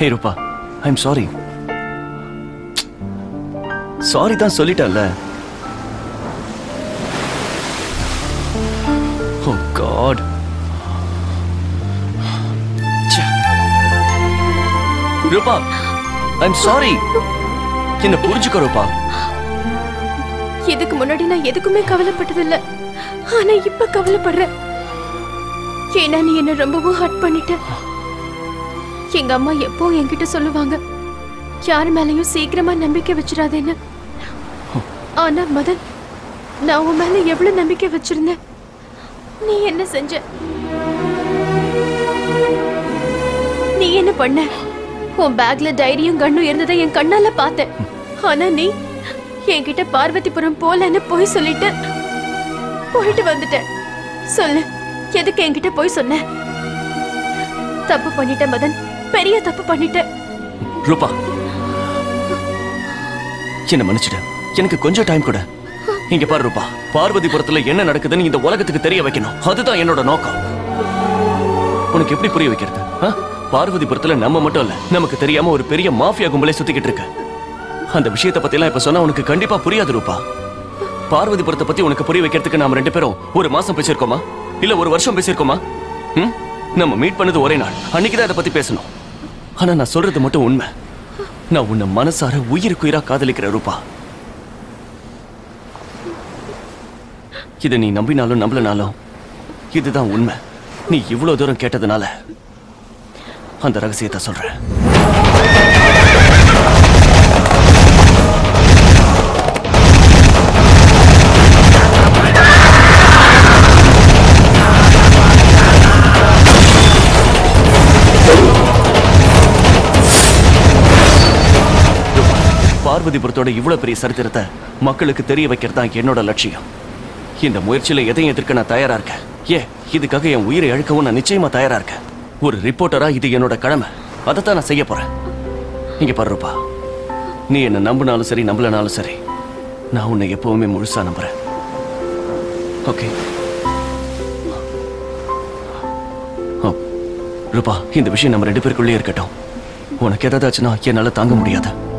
ஹே ரூபா I am sorry sorry தான் சொல்லிட்டேன்ல ஓ காட் ரூபா ஐ எம் சாரி என்ன புரிஞ்சுக்கோ ரூபா இதுக்கு முன்னாடி நான் எதுக்குமே கவலைப்பட்டதில்ல ஆனா இப்ப கவலைப்படுறேன் ஏன்னா நீ என்ன ரொம்பவும் ஹர்ட் பண்ணிட்ட எங்க அம்மா எப்போ என்கிட்ட சொல்லுவாங்க யார் மேலயும் சீக்கிரமா நம்பிக்கை வச்சிடாதேன்னு ஆனா மதன் நான் உன் மேல எவ்வளவு நம்பிக்கை வச்சிருந்தேன் நீ என்ன செஞ்ச நீ என்ன பண்ண உன் பேக்ல டைரியும் கண்ணும் இருந்ததை என் கண்ணால பார்த்தேன் ஆனா நீ என்கிட்ட பார்வதிபுரம் போலன்னு போய் சொல்லிட்டு போயிட்டு வந்துட்ட சொல்லு எதுக்கு என்கிட்ட போய் சொன்ன தப்பு பண்ணிட்ட மதன் பெரிய தப்பு பண்ணிட்ட ரூபா என்ன மன்னிச்சிடு எனக்கு கொஞ்சம் டைம் கொடு இங்க பாரு ரூபா பார்வதிபுரத்துல என்ன நடக்குதுன்னு இந்த உலகத்துக்கு தெரிய வைக்கணும் அதுதான் என்னோட நோக்கம் உனக்கு எப்படி புரிய வைக்கிறது ஆ? பார்வதிபுரத்துல நம்ம மட்டும் இல்ல நமக்கு தெரியாம ஒரு பெரிய மாஃபியா கும்பலே சுத்திக்கிட்டு இருக்கு அந்த விஷயத்தை பத்தி எல்லாம் இப்ப சொன்னா உனக்கு கண்டிப்பா புரியாது ரூபா பார்வதிபுரத்தை பத்தி உனக்கு புரிய வைக்கிறதுக்கு நாம ரெண்டு பேரும் ஒரு மாசம் பேசியிருக்கோமா இல்ல ஒரு வருஷம் பேசியிருக்கோமா ம்? நம்ம மீட் பண்ணது ஒரே நாள் அன்னைக்குதான் இதை பத்தி பேசணும் ஆனா நான் சொல்றது மட்டும் உண்மை நான் உன்னை மனசார உயிருக்குயிரா காதலிக்கிற ரூபா இதை நீ நம்பினாலும் நம்பலனாலும் இதுதான் உண்மை நீ இவ்வளவு தூரம் கேட்டதுனால அந்த ரகசியத்தை சொல்றேன் பார்வதிபுரத்தோட இவ்வளவு பெரிய சரித்திரத்தை மக்களுக்கு தெரிய வைக்கிறது தான் என்னோட லட்சியம் இந்த முயற்சியில எதையும் எதிர்க்க நான் தயாரா இருக்கேன் ஏ இதுக்காக என் உயிரை இழக்கவும் நான் நிச்சயமா தயாரா இருக்கேன் ஒரு ரிப்போர்ட்டரா இது என்னோட கடமை அதைத்தான் நான் செய்ய போறேன் இங்க பாரு ரூபா நீ என்ன நம்பினாலும் சரி நம்பலனாலும் சரி நான் உன்னை எப்பவுமே முழுசா நம்புறேன் ஓகே ஓ, ரூபா இந்த விஷயம் நம்ம ரெண்டு பேருக்குள்ளே இருக்கட்டும் உனக்கு ஏதாவது ஆச்சுன்னா என்னால தாங்க முடியாது